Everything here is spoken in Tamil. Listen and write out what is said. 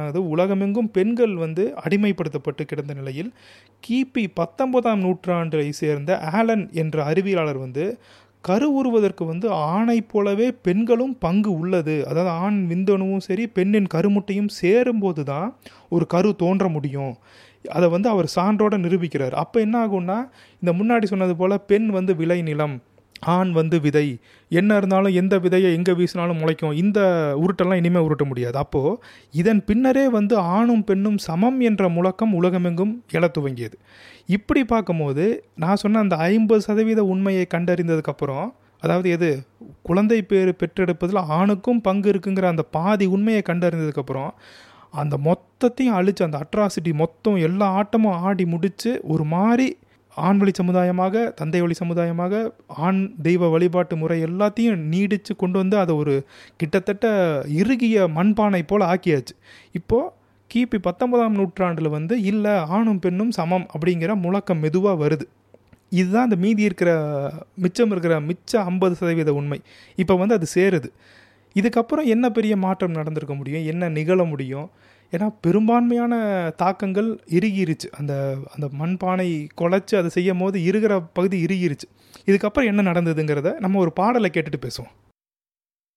ஆனது உலகமெங்கும் பெண்கள் வந்து அடிமைப்படுத்தப்பட்டு கிடந்த நிலையில் கிபி பத்தொன்பதாம் நூற்றாண்டை சேர்ந்த ஆலன் என்ற அறிவியலாளர் வந்து கருவுறுவதற்கு வந்து ஆணைப் போலவே பெண்களும் பங்கு உள்ளது அதாவது ஆண் விந்தணுவும் சரி பெண்ணின் கருமுட்டையும் சேரும்போது தான் ஒரு கரு தோன்ற முடியும் அதை வந்து அவர் சான்றோட நிரூபிக்கிறார் அப்போ என்ன ஆகும்னா இந்த முன்னாடி சொன்னது போல் பெண் வந்து விளை நிலம் ஆண் வந்து விதை என்ன இருந்தாலும் எந்த விதையை எங்கே வீசினாலும் முளைக்கும் இந்த உருட்டெல்லாம் இனிமேல் உருட்ட முடியாது அப்போது இதன் பின்னரே வந்து ஆணும் பெண்ணும் சமம் என்ற முழக்கம் உலகமெங்கும் எழத் துவங்கியது இப்படி பார்க்கும்போது நான் சொன்ன அந்த ஐம்பது சதவீத உண்மையை கண்டறிந்ததுக்கப்புறம் அதாவது எது குழந்தை பேர் பெற்றெடுப்பதில் ஆணுக்கும் பங்கு இருக்குங்கிற அந்த பாதி உண்மையை கண்டறிந்ததுக்கப்புறம் அந்த மொத்தத்தையும் அழிச்சு அந்த அட்ராசிட்டி மொத்தம் எல்லா ஆட்டமும் ஆடி முடித்து ஒரு மாதிரி ஆண் வழி சமுதாயமாக தந்தை வழி சமுதாயமாக ஆண் தெய்வ வழிபாட்டு முறை எல்லாத்தையும் நீடித்து கொண்டு வந்து அதை ஒரு கிட்டத்தட்ட இறுகிய மண்பானை போல் ஆக்கியாச்சு இப்போது கிபி பத்தொன்பதாம் நூற்றாண்டில் வந்து இல்லை ஆணும் பெண்ணும் சமம் அப்படிங்கிற முழக்கம் மெதுவாக வருது இதுதான் அந்த மீதி இருக்கிற மிச்சம் இருக்கிற மிச்ச ஐம்பது சதவீத உண்மை இப்போ வந்து அது சேருது இதுக்கப்புறம் என்ன பெரிய மாற்றம் நடந்திருக்க முடியும் என்ன நிகழ முடியும் ஏன்னா பெரும்பான்மையான தாக்கங்கள் இறுகிருச்சு அந்த அந்த மண்பானை குலைச்சி அதை செய்யும் போது இருக்கிற பகுதி இறுகிருச்சு இதுக்கப்புறம் என்ன நடந்ததுங்கிறத நம்ம ஒரு பாடலை கேட்டுட்டு பேசுவோம்